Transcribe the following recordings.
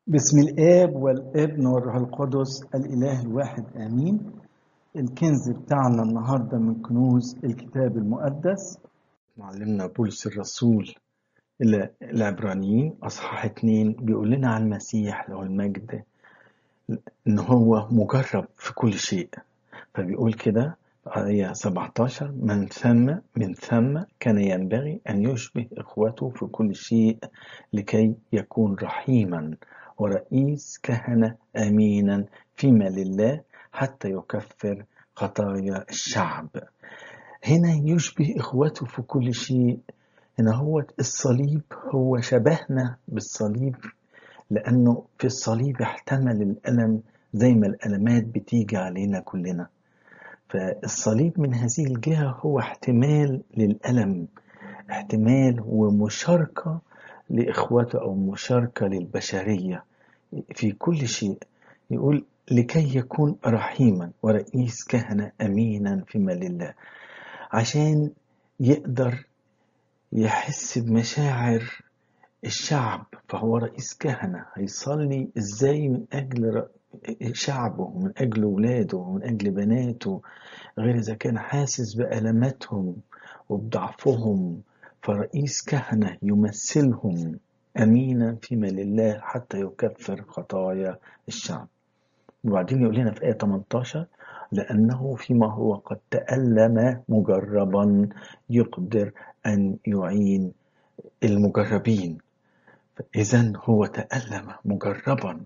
بسم الآب والابن والروح القدس الإله الواحد آمين الكنز بتاعنا النهاردة من كنوز الكتاب المقدس معلمنا بولس الرسول إلى العبرانيين أصحاح اتنين بيقول لنا عن المسيح له المجد إن هو مجرب في كل شيء فبيقول كده آية 17 من ثم من ثم كان ينبغي أن يشبه إخوته في كل شيء لكي يكون رحيما ورئيس كهنة أمينا فيما لله حتى يكفر خطايا الشعب هنا يشبه إخوته في كل شيء هنا هو الصليب هو شبهنا بالصليب لأنه في الصليب احتمل الألم زي ما الألمات بتيجي علينا كلنا فالصليب من هذه الجهة هو احتمال للألم احتمال ومشاركة لإخوته أو مشاركة للبشرية في كل شيء يقول لكي يكون رحيما ورئيس كهنة أمينا فيما لله عشان يقدر يحس بمشاعر الشعب فهو رئيس كهنة هيصلي ازاي من أجل شعبه ومن أجل ولاده ومن أجل بناته غير إذا كان حاسس بألماتهم وبضعفهم فرئيس كهنة يمثلهم أمينا فيما لله حتى يكفر خطايا الشعب وبعدين يقول لنا في آية 18 لأنه فيما هو قد تألم مجربا يقدر أن يعين المجربين إذا هو تألم مجربا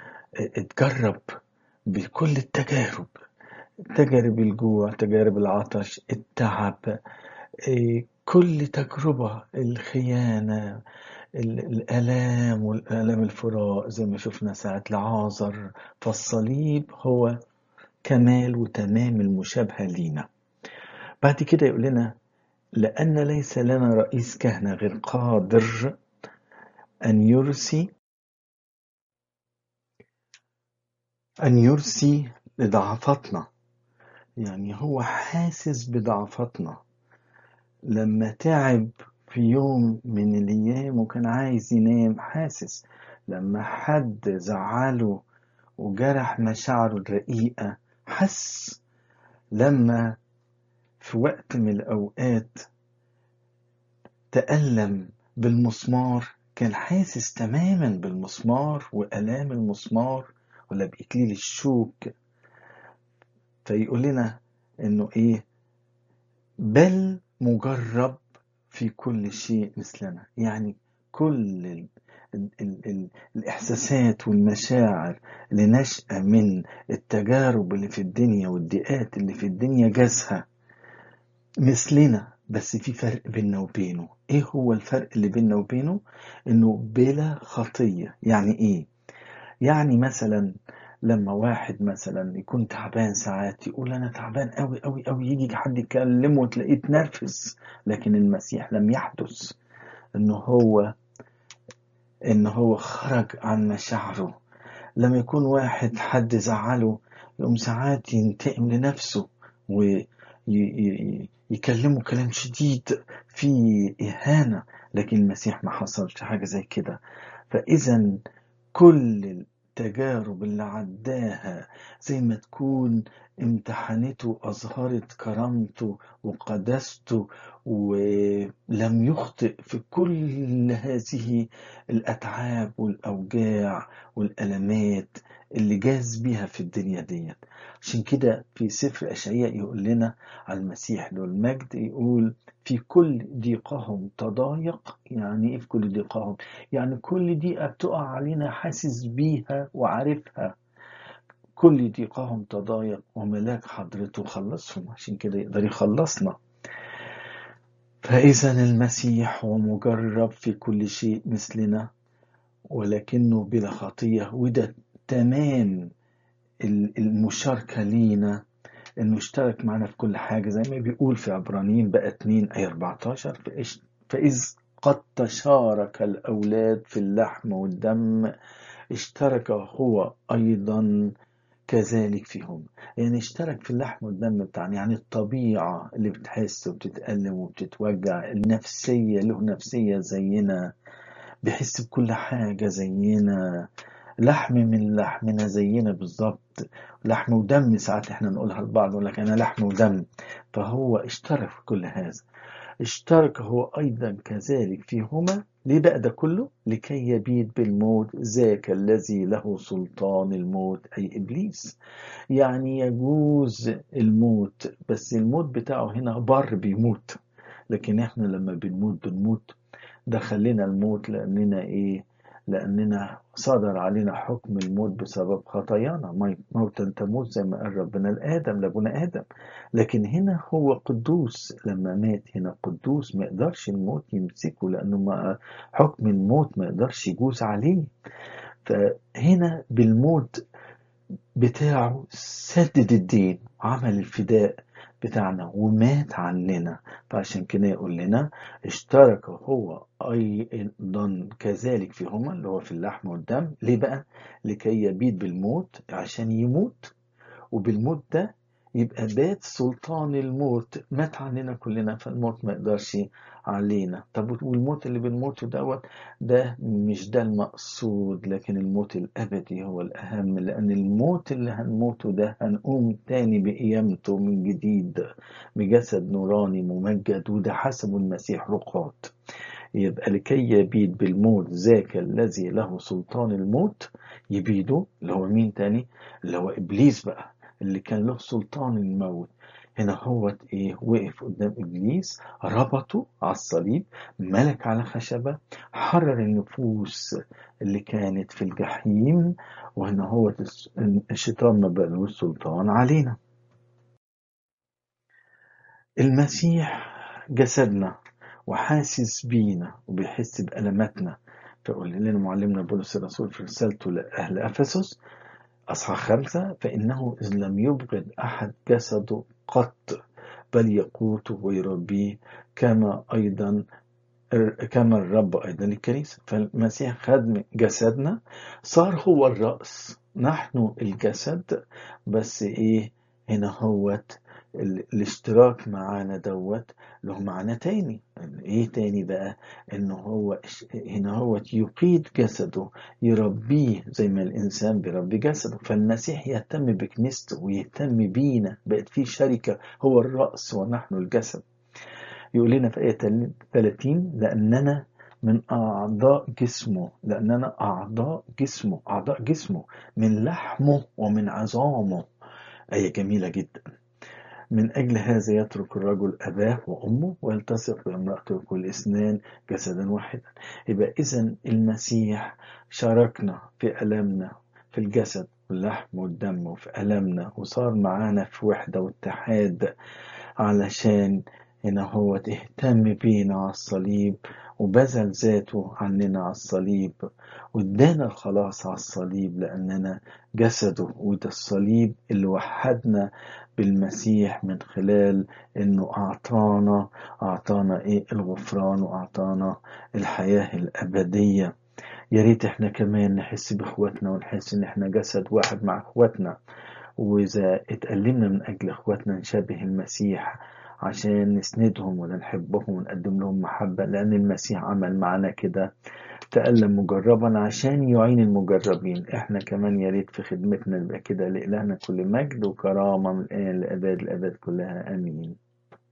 اتجرب بكل التجارب تجارب الجوع تجارب العطش التعب كل تجربة الخيانة الآلام والآلام الفراق زي ما شفنا ساعة لعازر فالصليب هو كمال وتمام المشابهة لينا بعد كده يقول لنا لأن ليس لنا رئيس كهنة غير قادر أن يرسي أن يرسي لضعفتنا يعني هو حاسس بضعفتنا لما تعب في يوم من الأيام وكان عايز ينام حاسس لما حد زعله وجرح مشاعره الرقيقة حس لما في وقت من الأوقات تألم بالمسمار كان حاسس تماما بالمسمار وآلام المسمار ولا بإكليل الشوك فيقول لنا إنه إيه بل مجرب في كل شيء مثلنا يعني كل ال ال ال ال الإحساسات والمشاعر اللي نشأة من التجارب اللي في الدنيا والضيقات اللي في الدنيا جازها مثلنا بس في فرق بيننا وبينه ايه هو الفرق اللي بيننا وبينه انه بلا خطية يعني ايه يعني مثلا لما واحد مثلا يكون تعبان ساعات يقول انا تعبان قوي قوي قوي يجي حد يكلمه وتلاقيه تنرفز لكن المسيح لم يحدث انه هو ان هو خرج عن مشاعره لما يكون واحد حد زعله يقوم ساعات ينتقم لنفسه ويكلمه كلام شديد فيه إهانة لكن المسيح ما حصلش حاجة زي كده فإذا كل التجارب اللي عداها زي ما تكون امتحنته أظهرت كرامته وقدسته ولم يخطئ في كل هذه الأتعاب والأوجاع والألمات اللي جاز بيها في الدنيا ديت عشان كده في سفر أشعياء يقول لنا على المسيح له المجد يقول في كل ضيقهم تضايق يعني ايه في كل ضيقهم يعني كل ضيقة بتقع علينا حاسس بيها وعارفها كل ضيقهم تضايق وملاك حضرته خلصهم عشان كده يقدر يخلصنا فإذا المسيح هو مجرب في كل شيء مثلنا ولكنه بلا خطية وده تمام المشاركة لينا انه اشترك معنا في كل حاجة زي ما بيقول في عبرانيين بقى 2 اي 14 فإذ قد تشارك الأولاد في اللحم والدم اشترك هو أيضا كذلك فيهم يعني اشترك في اللحم والدم بتاعنا يعني الطبيعة اللي بتحس وبتتألم وبتتوجع النفسية له نفسية زينا بيحس بكل حاجة زينا لحم من لحمنا زينا بالظبط لحم ودم ساعات احنا نقولها لبعض يقول لك انا لحم ودم فهو اشترك في كل هذا اشترك هو ايضا كذلك فيهما ليه بقى ده كله لكي يبيد بالموت ذاك الذي له سلطان الموت اي ابليس يعني يجوز الموت بس الموت بتاعه هنا بر بيموت لكن احنا لما بنموت بنموت ده خلينا الموت لاننا ايه لاننا صدر علينا حكم الموت بسبب خطايانا موتا تموت زي ما قال ربنا لادم لابونا ادم لكن هنا هو قدوس لما مات هنا قدوس ما يقدرش الموت يمسكه لانه ما حكم الموت ما يقدرش يجوز عليه فهنا بالموت بتاعه سدد الدين عمل الفداء بتاعنا ومات عننا فعشان كده يقول لنا اشترك هو أيضا كذلك فيهما اللي هو في اللحم والدم ليه بقى لكي يبيد بالموت عشان يموت وبالموت ده يبقى بات سلطان الموت مات عننا كلنا فالموت ما يقدرش علينا طب والموت اللي بنموته دوت ده مش ده المقصود لكن الموت الأبدي هو الأهم لأن الموت اللي هنموته ده هنقوم تاني بقيامته من جديد بجسد نوراني ممجد وده حسب المسيح رقات يبقى لكي يبيد بالموت ذاك الذي له سلطان الموت يبيده اللي هو مين تاني اللي هو إبليس بقى اللي كان له سلطان الموت هنا هو ايه وقف قدام ابليس ربطه على الصليب ملك على خشبه حرر النفوس اللي كانت في الجحيم وهنا هو الشيطان ما بقالوش سلطان علينا المسيح جسدنا وحاسس بينا وبيحس بألماتنا فقول لنا معلمنا بولس الرسول في رسالته لأهل أفسس أصحاح خمسة فإنه إذ لم يبغض أحد جسده قط بل يقوته ويربيه كما أيضا كما الرب أيضا الكنيسة فالمسيح خد جسدنا صار هو الرأس نحن الجسد بس إيه هنا هوت الاشتراك معانا دوت له معنى تاني ايه تاني بقى انه هو هنا هو يقيد جسده يربيه زي ما الانسان بيربي جسده فالمسيح يهتم بكنيسته ويهتم بينا بقت في شركة هو الرأس ونحن الجسد يقول لنا في آية 30 لأننا من أعضاء جسمه لأننا أعضاء جسمه أعضاء جسمه من لحمه ومن عظامه آية جميلة جدا من أجل هذا يترك الرجل أباه وأمه ويلتصق بامرأته كل اثنان جسدا واحدا يبقى إذا المسيح شاركنا في ألمنا في الجسد واللحم والدم وفي ألمنا وصار معانا في وحدة واتحاد علشان هنا هو اهتم بينا على الصليب وبذل ذاته عننا على الصليب وادانا الخلاص على الصليب لأننا جسده وده الصليب اللي وحدنا بالمسيح من خلال انه اعطانا اعطانا ايه الغفران واعطانا الحياة الابدية يا ريت احنا كمان نحس باخواتنا ونحس ان احنا جسد واحد مع اخواتنا واذا اتألمنا من اجل اخواتنا نشبه المسيح عشان نسندهم ولا نحبهم ونقدم لهم محبة لأن المسيح عمل معنا كده تألم مجربا عشان يعين المجربين احنا كمان يا ريت في خدمتنا نبقى كده لإلهنا كل مجد وكرامة من الآن لأباد الأباد كلها آمين